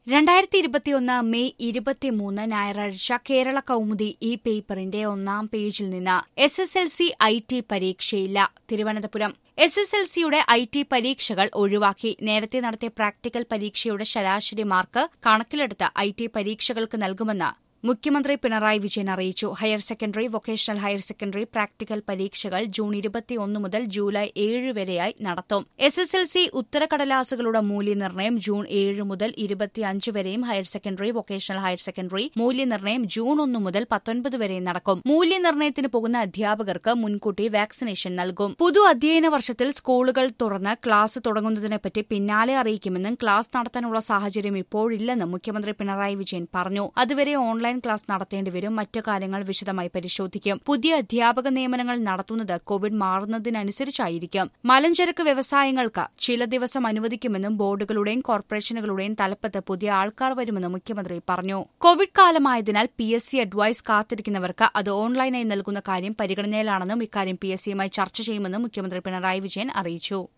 രണ്ടായിരത്തി ഇരുപത്തിയൊന്ന് മെയ് ഇരുപത്തിമൂന്ന് ഞായറാഴ്ച കേരള കൗമുദി ഈ പേപ്പറിന്റെ ഒന്നാം പേജിൽ നിന്ന് S S L C I T പരീക്ഷയില്ല തിരുവനന്തപുരം എസ് എസ് എൽ സിയുടെ ഐ ടി പരീക്ഷകൾ ഒഴിവാക്കി നേരത്തെ നടത്തിയ പ്രാക്ടിക്കൽ പരീക്ഷയുടെ ശരാശരി മാർക്ക് കണക്കിലെടുത്ത് ഐ ടി പരീക്ഷകൾക്ക് നൽകുമെന്ന് മുഖ്യമന്ത്രി പിണറായി വിജയൻ അറിയിച്ചു higher secondary vocational higher secondary practical പരീക്ഷകൾ ജൂൺ ഇരുപത്തിയൊന്ന് മുതൽ ജൂലൈ ഏഴ് വരെയായി നടത്തും എസ് എസ് എൽ സി ഉത്തരക്കടലാസുകളുടെ മൂല്യനിർണ്ണയം ജൂൺ ഏഴ് മുതൽ ഇരുപത്തിയഞ്ച് വരെയും higher secondary vocational higher secondary മൂല്യനിർണ്ണയം ജൂൺ ഒന്ന് മുതൽ പത്തൊൻപത് വരെയും നടക്കും മൂല്യനിർണ്ണയത്തിന് പോകുന്ന അധ്യാപകർക്ക് മുൻകൂട്ടി വാക്സിനേഷൻ നൽകും പുതു അധ്യയന വർഷത്തിൽ സ്കൂളുകൾ തുറന്ന് ക്ലാസ് തുടങ്ങുന്നതിനെപ്പറ്റി പിന്നാലെ അറിയിക്കുമെന്നും ക്ലാസ് നടത്താനുള്ള സാഹചര്യം ഇപ്പോഴില്ലെന്നും മുഖ്യമന്ത്രി പിണറായി വിജയൻ പറഞ്ഞു അതുവരെ ഓൺലൈൻ ക്ലാസ് നടത്തേണ്ടിവരും മറ്റു കാര്യങ്ങൾ വിശദമായി പരിശോധിക്കും പുതിയ അധ്യാപക നിയമനങ്ങൾ നടത്തുന്നത് കോവിഡ് മാറുന്നതിനനുസരിച്ചായിരിക്കും മലഞ്ചരക്ക് വ്യവസായങ്ങൾക്ക് ചില ദിവസം അനുവദിക്കുമെന്നും ബോർഡുകളുടെയും കോർപ്പറേഷനുകളുടെയും തലപ്പത്ത് പുതിയ ആൾക്കാർ വരുമെന്നും മുഖ്യമന്ത്രി പറഞ്ഞു കോവിഡ് കാലമായതിനാൽ പി എസ് സി അഡ്വൈസ് കാത്തിരിക്കുന്നവർക്ക് അത് ഓൺലൈനായി നൽകുന്ന കാര്യം പരിഗണനയിലാണെന്നും ഇക്കാര്യം പി എസ് സിയുമായി ചർച്ച ചെയ്യുമെന്നും മുഖ്യമന്ത്രി പിണറായി വിജയൻ അറിയിച്ചു